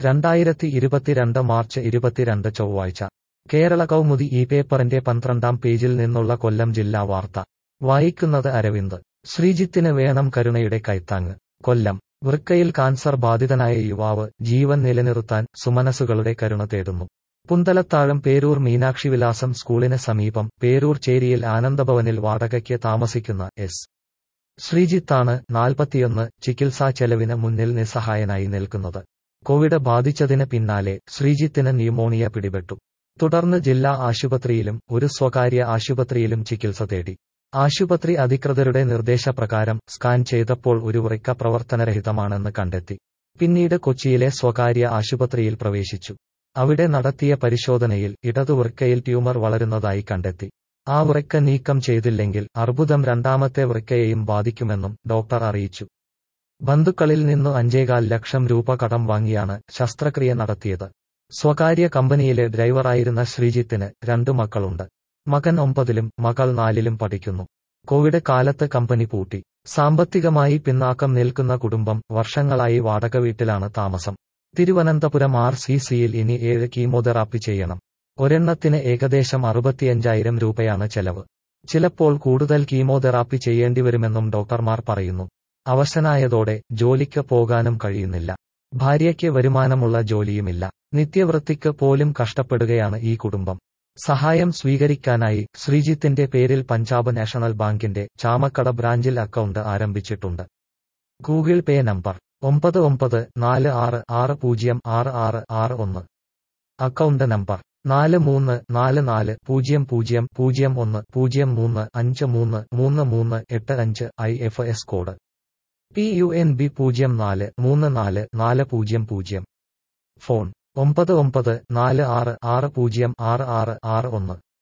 രണ്ടായിരത്തി ഇരുപത്തിരണ്ട് മാർച്ച് ഇരുപത്തിരണ്ട് ചൊവ്വാഴ്ച കേരള കൗമുദി ഈ പേപ്പറിന്റെ പന്ത്രണ്ടാം പേജിൽ നിന്നുള്ള കൊല്ലം ജില്ലാ വാർത്ത വായിക്കുന്നത് അരവിന്ദ് ശ്രീജിത്തിന് വേണം കരുണയുടെ കൈത്താങ്ങ് കൊല്ലം വൃക്കയിൽ കാൻസർ ബാധിതനായ യുവാവ് ജീവൻ നിലനിർത്താൻ സുമനസുകളുടെ കരുണ തേടുന്നു പുന്തലത്താഴം പേരൂർ മീനാക്ഷി വിലാസം സ്കൂളിന് സമീപം പേരൂർ ചേരിയിൽ ആനന്ദഭവനിൽ വാടകയ്ക്ക് താമസിക്കുന്ന എസ് ശ്രീജിത്താണ് നാൽപ്പത്തിയൊന്ന് ചികിത്സാ ചെലവിന് മുന്നിൽ നിസ്സഹായനായി നിൽക്കുന്നത് കോവിഡ് ബാധിച്ചതിന് പിന്നാലെ ശ്രീജിത്തിന് ന്യൂമോണിയ പിടിപെട്ടു തുടർന്ന് ജില്ലാ ആശുപത്രിയിലും ഒരു സ്വകാര്യ ആശുപത്രിയിലും ചികിത്സ തേടി ആശുപത്രി അധികൃതരുടെ നിർദ്ദേശപ്രകാരം സ്കാൻ ചെയ്തപ്പോൾ ഒരു വൃക്ക പ്രവർത്തനരഹിതമാണെന്ന് കണ്ടെത്തി പിന്നീട് കൊച്ചിയിലെ സ്വകാര്യ ആശുപത്രിയിൽ പ്രവേശിച്ചു അവിടെ നടത്തിയ പരിശോധനയിൽ ഇടതുവൃക്കയിൽ ട്യൂമർ വളരുന്നതായി കണ്ടെത്തി ആ വൃക്ക നീക്കം ചെയ്തില്ലെങ്കിൽ അർബുദം രണ്ടാമത്തെ വൃക്കയെയും ബാധിക്കുമെന്നും ഡോക്ടർ അറിയിച്ചു ബന്ധുക്കളിൽ നിന്നു അഞ്ചേകാൽ ലക്ഷം രൂപ കടം വാങ്ങിയാണ് ശസ്ത്രക്രിയ നടത്തിയത് സ്വകാര്യ കമ്പനിയിലെ ഡ്രൈവറായിരുന്ന ശ്രീജിത്തിന് രണ്ടു മക്കളുണ്ട് മകൻ ഒമ്പതിലും മകൾ നാലിലും പഠിക്കുന്നു കോവിഡ് കാലത്ത് കമ്പനി പൂട്ടി സാമ്പത്തികമായി പിന്നാക്കം നിൽക്കുന്ന കുടുംബം വർഷങ്ങളായി വാടക വീട്ടിലാണ് താമസം തിരുവനന്തപുരം ആർ സി സിയിൽ ഇനി ഏഴ് കീമോതെറാപ്പി ചെയ്യണം ഒരെണ്ണത്തിന് ഏകദേശം അറുപത്തിയഞ്ചായിരം രൂപയാണ് ചെലവ് ചിലപ്പോൾ കൂടുതൽ കീമോതെറാപ്പി ചെയ്യേണ്ടിവരുമെന്നും ഡോക്ടർമാർ പറയുന്നു അവശനായതോടെ ജോലിക്ക് പോകാനും കഴിയുന്നില്ല ഭാര്യയ്ക്ക് വരുമാനമുള്ള ജോലിയുമില്ല നിത്യവൃത്തിക്ക് പോലും കഷ്ടപ്പെടുകയാണ് ഈ കുടുംബം സഹായം സ്വീകരിക്കാനായി ശ്രീജിത്തിന്റെ പേരിൽ പഞ്ചാബ് നാഷണൽ ബാങ്കിന്റെ ചാമക്കട ബ്രാഞ്ചിൽ അക്കൗണ്ട് ആരംഭിച്ചിട്ടുണ്ട് ഗൂഗിൾ പേ നമ്പർ ഒമ്പത് ഒമ്പത് നാല് ആറ് ആറ് പൂജ്യം ആറ് ആറ് ആറ് ഒന്ന് അക്കൗണ്ട് നമ്പർ നാല് മൂന്ന് നാല് നാല് പൂജ്യം പൂജ്യം പൂജ്യം ഒന്ന് പൂജ്യം മൂന്ന് അഞ്ച് മൂന്ന് മൂന്ന് മൂന്ന് എട്ട് അഞ്ച് I F S code P U N B പൂജ്യം നാല് മൂന്ന് നാല് നാല് പൂജ്യം പൂജ്യം ഫോൺ ഒമ്പത് ഒമ്പത് നാല് ആറ് ആറ് പൂജ്യം ആറ് ആറ് ആറ് ഒന്ന്